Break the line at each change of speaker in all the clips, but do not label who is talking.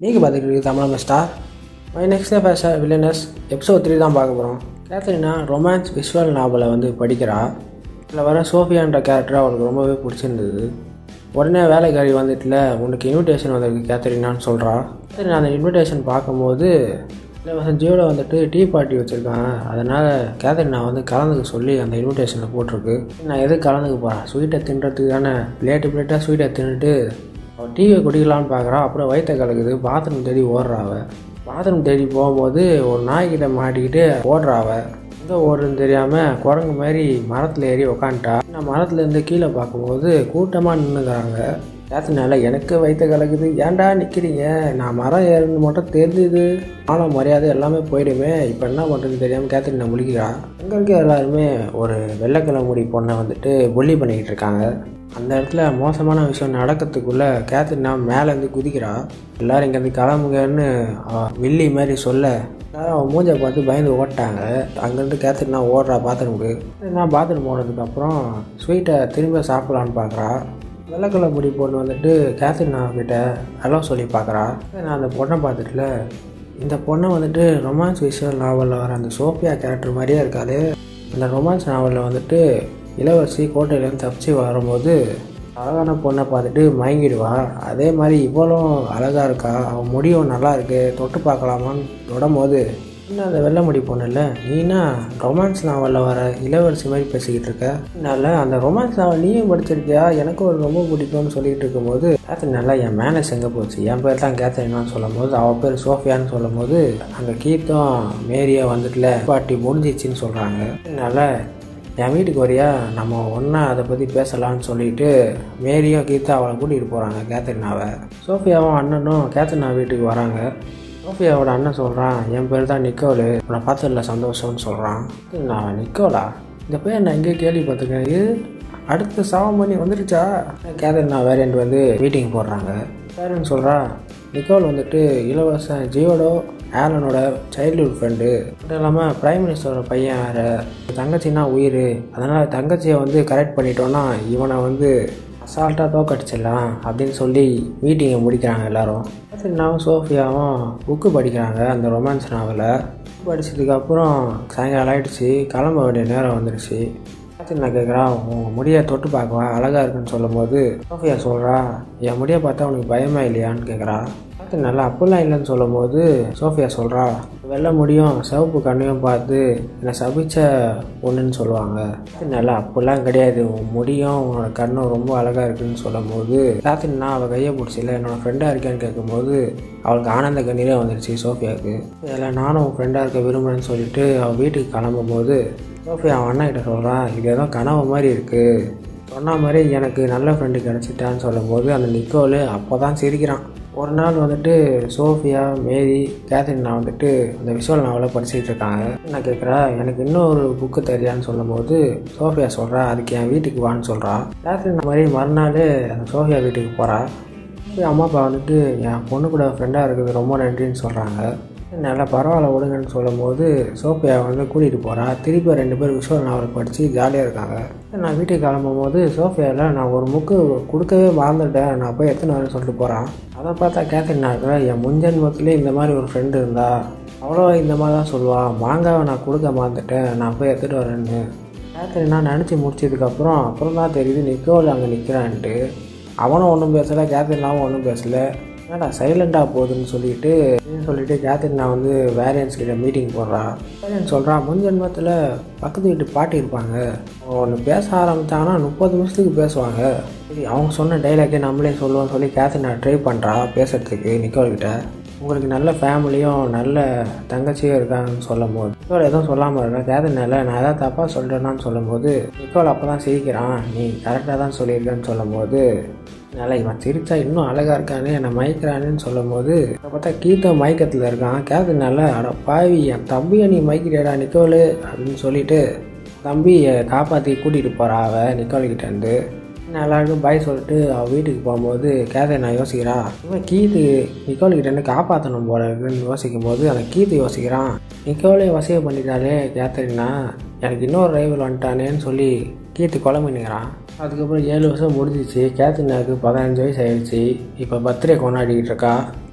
நீங்கள் பார்த்துக்கிட்டு Tamil star my next பேச வில்லனஸ் எபிசோட் த்ரீ தான் பார்க்க போகிறோம் கேத்தரினா ரொமான்ஸ் விஷுவல் நாவலை வந்து படிக்கிறா இதில் வர சோஃபியான்ற கேரக்டர் அவளுக்கு ரொம்பவே பிடிச்சிருந்தது உடனே வேலைக்காரி வந்துட்டுல உனக்கு இன்விடேஷன் வந்திருக்கு கேத்தரினான்னு சொல்கிறா கேத்தரினா அந்த இன்விடேஷன் பார்க்கும்போது இலவசம் ஜியோட வந்துட்டு டீ பார்ட்டி வச்சுருக்காங்க அதனால் கேத்தரினா வந்து கலந்துக்க சொல்லி அந்த இன்விடேஷனில் போட்டிருக்கு நான் எதுக்கு கலந்துக்க போகிறேன் ஸ்வீட்டை தின்றதுக்கு தானே பிளேட்டு பிளேட்டாக ஸ்வீட்டை தின்னுட்டு அவள் டீயை குடிக்கலான்னு பார்க்குறா அப்புறம் வயிற்ற கலக்குது பாத்ரூம் தேடி ஓடுறா அவ பாத்ரூம் தேடி போகும்போது ஒரு நாய்கிட்ட மாட்டிக்கிட்டு ஓடுறா அவ எங்கே ஓடுறதுன்னு தெரியாமல் குரங்கு மாதிரி மரத்தில் ஏறி உக்காந்துட்டா நான் மரத்துலேருந்து கீழே பார்க்கும்போது கூட்டமாக நின்றுக்கிறாங்க கேத்தனால எனக்கு வயிற்ற கலக்குது ஏன்டா நிற்கிறீங்க நான் மரம் ஏறுன்னு மட்டும் தெரிஞ்சுது ஆழம் மரியாதை எல்லாமே போயிடுமே இப்போ என்ன பண்ணுறதுன்னு தெரியாமல் கேத்தரினா முழிக்கிறா அங்கே இருக்க எல்லாருமே ஒரு வெள்ளைக்கிழமை முடி பொண்ணை வந்துட்டு புள்ளி பண்ணிக்கிட்டு இருக்காங்க அந்த இடத்துல மோசமான விஷயம் நடக்கிறதுக்குள்ளே கேத்தரினா மேலேருந்து குதிக்கிறா எல்லாரும் இங்கேருந்து கிளம்புங்கன்னு அவ வில்லி மாதிரி சொல்ல எல்லாரும் அவன் மூஞ்சை பார்த்து பயந்து ஓட்டாங்க அங்கேருந்து கேத்தரினா ஓடுறா பாத்ரூமுக்கு நான் பாத்ரூம் போனதுக்கப்புறம் ஸ்வீட்டை திரும்ப சாப்பிட்லான்னு பார்க்குறா வெள்ளக்கலை முடி பொண்ணு வந்துட்டு கேத்தரினா கிட்ட ஹலோ சொல்லி பார்க்குறா நான் அந்த பொண்ணை பார்த்துட்டுல இந்த பொண்ணை வந்துட்டு ரொமான்ஸ் விஷுவல் நாவலில் வர அந்த சோஃபியா கேரக்டர் மாதிரியே இருக்காது அந்த ரொமான்ஸ் நாவலில் வந்துட்டு இளவரசி கோட்டையிலேருந்து தப்பிச்சு வரும்போது அழகான பொண்ணை பார்த்துட்டு மயங்கிடுவா அதே மாதிரி இவ்வளோ அழகாக இருக்கா அவன் முடியும் நல்லா இருக்கு தொட்டு பார்க்கலாமான்னு தொடும்போது இன்னும் அந்த வெள்ளை முடி பொண்ணு இல்லை நீனா ரொமான்ஸ் நாவலில் வர இளவரசி மாதிரி பேசிக்கிட்டு இருக்க அதனால அந்த ரொமான்ஸ் நாவல் நீயும் படிச்சிருக்கியா எனக்கும் ஒரு ரொம்ப பிடிக்கும்னு சொல்லிட்டு இருக்கும்போது கேத்தரின் நல்லா என் மேனஸ் எங்கே போச்சு என் பேர் தான் கேத்தரினான்னு சொல்லும் போது அவள் பேர் சோஃபியான்னு சொல்லும் போது அங்கே கீர்த்தம் மேரியா வந்துட்டுல பாட்டி முடிஞ்சிச்சின்னு சொல்கிறாங்க அதனால என் வீட்டுக்கு வரியா நம்ம ஒன்றா அதை பற்றி பேசலாம்னு சொல்லிட்டு மேரியும் கீதா அவளை கூட்டிகிட்டு போகிறாங்க கேத்தரினாவை சோஃபியாவும் அண்ணனும் கேத்தரினா வீட்டுக்கு வராங்க சோஃபியாவோட அண்ணன் சொல்கிறான் என் பேர் தான் நிக்கோலு உன்னை பார்த்ததில்ல சந்தோஷம்னு சொல்கிறான் நான் நிக்கோலா இந்த பேர் நான் எங்கேயோ கேள்விப்பட்டிருக்கேன் இது அடுத்து சாவம் பண்ணி வந்துருச்சா கேத்தரினா வேறேன்ட்டு வந்து மீட்டிங் போடுறாங்க வேறேன்னு சொல்கிறா நிக்கோல் வந்துட்டு இளவரசன் ஜியோடோ ஆலனோட சைல்ட்ஹுட் ஃப்ரெண்டு மட்டும் இல்லாமல் பிரைம் மினிஸ்டரோட பையன் வேறு தங்கச்சின்னா உயிர் அதனால் தங்கச்சியை வந்து கரெக்ட் பண்ணிட்டோன்னா இவனை வந்து அசால்ட்டாக தோக்கடிச்சிடலாம் அப்படின்னு சொல்லி மீட்டிங்கை முடிக்கிறாங்க எல்லாரும் நாவும் சோஃபியாவும் புக்கு படிக்கிறாங்க அந்த ரொமான்ஸ் நாவலை படித்ததுக்கப்புறம் சாயங்காலம் ஆயிடுச்சு கிளம்ப வேண்டிய நேரம் வந்துடுச்சு நான் கேட்குறான் உன் முடியை தொட்டு பார்க்குவா அழகாக இருக்குன்னு சொல்லும்போது சோஃபியா சொல்கிறா என் முடியை பார்த்தா உனக்கு பயமா இல்லையான்னு கேட்குறா பார்த்து நல்லா அப்படிலாம் இல்லைன்னு சொல்லும்போது சோஃபியா சொல்கிறா வெள்ளை முடியும் சிவப்பு கண்ணையும் பார்த்து என்னை சபிச்ச பொண்ணுன்னு சொல்லுவாங்க நல்லா அப்படிலாம் கிடையாது உன் முடியும் உன்னோட கண்ணும் ரொம்ப அழகாக இருக்குன்னு சொல்லும்போது ராத்திரி நான் அவள் கையை பிடிச்சில என்னோட ஃப்ரெண்டாக இருக்கேன்னு கேட்கும்போது அவளுக்கு ஆனந்த கண்ணீரே வந்துடுச்சு சோஃபியாவுக்கு இதில் நானும் உன் ஃப்ரெண்டாக இருக்க விரும்புகிறேன்னு சொல்லிட்டு அவள் வீட்டுக்கு கிளம்பும்போது சோஃபியா அவன் அண்ணன் கிட்ட சொல்கிறான் இது ஏதோ கனவு மாதிரி இருக்குது சொன்ன மாதிரி எனக்கு நல்ல ஃப்ரெண்டு கிடச்சிட்டான்னு சொல்லும்போது அந்த நிக்கோலு அப்போ தான் சிரிக்கிறான் ஒரு நாள் வந்துட்டு சோஃபியா மேரி கேத்ரின் நான் வந்துட்டு அந்த விஷுவல் நாவலை படிச்சுட்டு இருக்காங்க நான் கேட்குறா எனக்கு இன்னொரு புக்கு தெரியான்னு சொல்லும்போது சோஃபியா சொல்கிறா அதுக்கு என் வீட்டுக்கு வான்னு சொல்கிறா கேத்ரின் மாதிரி மறுநாள் அந்த சோஃபியா வீட்டுக்கு போகிறா அம்மா அப்பா வந்துட்டு என் பொண்ணு கூட ஃப்ரெண்டாக இருக்குது ரொம்ப நன்றின்னு சொல்கிறாங்க நல்லா பரவாயில்ல விடுங்கன்னு சொல்லும்போது சோஃபியா வந்து கூட்டிகிட்டு போகிறா திருப்பி ரெண்டு பேர் விஷுவல் நாவல் படித்து ஜாலியாக இருக்காங்க நான் வீட்டுக்கு கிளம்பும் போது சோஃபியாவில் நான் ஒரு முக்கு கொடுக்கவே மறந்துட்டேன் நான் போய் எத்தனை வரேன்னு சொல்லிட்டு போகிறான் அதை பார்த்தா கேத்தரின் இருக்கிற என் முன்ஜென்மத்துலேயே இந்த மாதிரி ஒரு ஃப்ரெண்டு இருந்தா அவ்வளோ இந்த மாதிரி தான் சொல்லுவாள் மாங்காவை நான் கொடுக்க மறந்துட்டேன் நான் போய் எடுத்துகிட்டு வரேன்னு கேத்தரின் நான் நினச்சி முடிச்சதுக்கப்புறம் அப்புறம் தான் தெரியுது நிக்கோல் அங்கே நிற்கிறான்ட்டு அவனும் ஒன்றும் பேசலை கேத்தரினாவும் ஒன்றும் பேசலை என்னடா சைலண்டாக போகுதுன்னு சொல்லிட்டு சொல்லிட்டு கேத்தரின் நான் வந்து வேரியன்ஸ் கிட்ட மீட்டிங் போடுறான் வேரியன்ஸ் சொல்கிறான் முன் ஜென்மத்தில் பக்கத்து வீட்டு பாட்டி இருப்பாங்க ஒன்று பேச ஆரம்பித்தாங்கன்னா முப்பது நிமிஷத்துக்கு பேசுவாங்க சரி அவங்க சொன்ன டைலாக்கே நம்மளே சொல்லுவோம்னு சொல்லி கேத்தரின் நான் ட்ரை பண்ணுறா பேசுறதுக்கு நிக்கோல்கிட்ட உங்களுக்கு நல்ல ஃபேமிலியும் நல்ல தங்கச்சியும் இருக்காங்கன்னு சொல்லும் போது நிக்கோல் எதுவும் சொல்லாமல் இருக்கேன் கேதனால நான் எதாவது தப்பாக சொல்கிறேன்னான்னு சொல்லும்போது நிக்கோல் அப்போ தான் சிரிக்கிறான் நீ கரெக்டாக தான் சொல்லியிருக்கேன்னு சொல்லும்போது நல்லா இவன் சிரிச்சா இன்னும் அழகாக இருக்கானே என்னை மயக்கிறானேன்னு சொல்லும் போது பார்த்தா கீதோ மயக்கத்தில் இருக்கான் கேதனால அட பாவி என் தம்பியை நீ மயக்கிறியாடா நிக்கோலு அப்படின்னு சொல்லிட்டு தம்பியை காப்பாற்றி கூட்டிகிட்டு போகிறா அவள் நிக்கோல்கிட்டேருந்து எல்லாருக்கும் பாய் சொல்லிட்டு அவள் வீட்டுக்கு போகும்போது கேதை நான் யோசிக்கிறா இவன் கீது நிக்கோல் கிட்டேருந்து காப்பாற்றணும் போல இருக்குன்னு யோசிக்கும் போது அந்த கீது யோசிக்கிறான் நிக்கோலே வசதி பண்ணிட்டாலே கேத்தரினா எனக்கு இன்னொரு ரைவல் வந்துட்டானேன்னு சொல்லி கீர்த்தி குழம்பினுக்கிறான் அதுக்கப்புறம் ஏழு வருஷம் முடிஞ்சிச்சு கேத்தரினாவுக்கு பதினஞ்சு வயசு ஆயிடுச்சு இப்போ பர்த்டே கொண்டாடிக்கிட்டு இருக்கா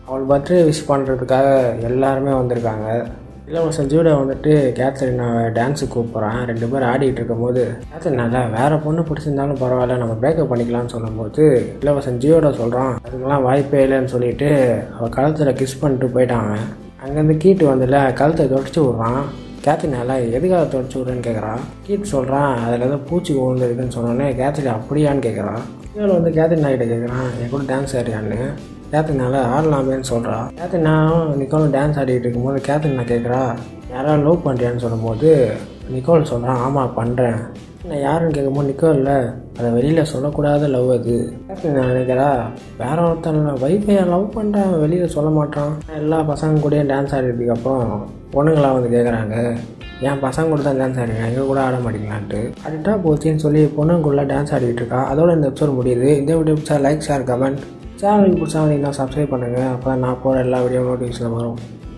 அவள் பர்த்டே விஷ் பண்ணுறதுக்காக எல்லாருமே வந்திருக்காங்க இளவரசன் ஜூடோ வந்துட்டு கேத்ரின் டான்ஸுக்கு கூப்பிட்றான் ரெண்டு பேரும் ஆடிட்டு இருக்கும்போது கேத்ரின் நல்லா வேற பொண்ணு பிடிச்சிருந்தாலும் பரவாயில்ல நம்ம பிரேக்கப் பண்ணிக்கலாம்னு சொல்லும்போது இளவரசன் ஜியோட சொல்கிறான் அதுக்கெல்லாம் வாய்ப்பே இல்லைன்னு சொல்லிட்டு அவள் கழுத்தில் கிஸ் பண்ணிட்டு போயிட்டாங்க அங்கேருந்து கீட்டு வந்துல கழுத்தை தொடச்சி விட்றான் கேத்ரினால எதுக்காக தொடச்சி விட்றேன்னு கேட்குறான் கீட் சொல்கிறான் அதில் ஏதோ பூச்சி விழுந்துருக்குன்னு சொன்னோன்னே கேத்ரின் அப்படியான்னு கேட்குறான் இவள் வந்து கேத்ரின் கிட்ட கேட்குறான் என் கூட டான்ஸ் ஆடியான்னு கேத்ரினால ஆடலாமேன்னு சொல்கிறா கேத்ரினாலும் நிக்கோலும் டான்ஸ் ஆடிட்டு இருக்கும்போது கேத்ரினா கேட்குறா யாராவது லவ் பண்ணுறியான்னு சொல்லும்போது நிக்கோல் சொல்கிறான் ஆமாம் பண்ணுறேன் நான் யாருன்னு கேட்கும்போது நிக்கோல்ல அதை வெளியில் சொல்லக்கூடாத லவ் அது கேத்ரினா நினைக்கிறா வேற ஒருத்தன் வைஃபையை லவ் பண்ணுறான் வெளியில் சொல்ல மாட்டான் எல்லா பசங்க கூடயும் டான்ஸ் ஆடினதுக்கப்புறம் பொண்ணுங்களாம் வந்து கேட்குறாங்க என் பசங்க கூட தான் டான்ஸ் ஆடுறீங்க எங்கள் கூட ஆட மாட்டீங்களான்ட்டு ஆடிட்டா போச்சுன்னு சொல்லி பொண்ணுங்குள்ளே டான்ஸ் ஆடிட்டு இருக்கா அதோட இந்த எபிசோட் முடியுது இந்த வீடியோ பிடிச்சா லைக் ஷேர் கமெண்ட் சேனலுக்கு பிடிச்சா வந்தீங்கன்னா சப்ஸ்கிரைப் பண்ணுங்கள் அப்போ நான் போகிற எல்லா வீடியோ நோட்டிஃபிகேஷன் வரும்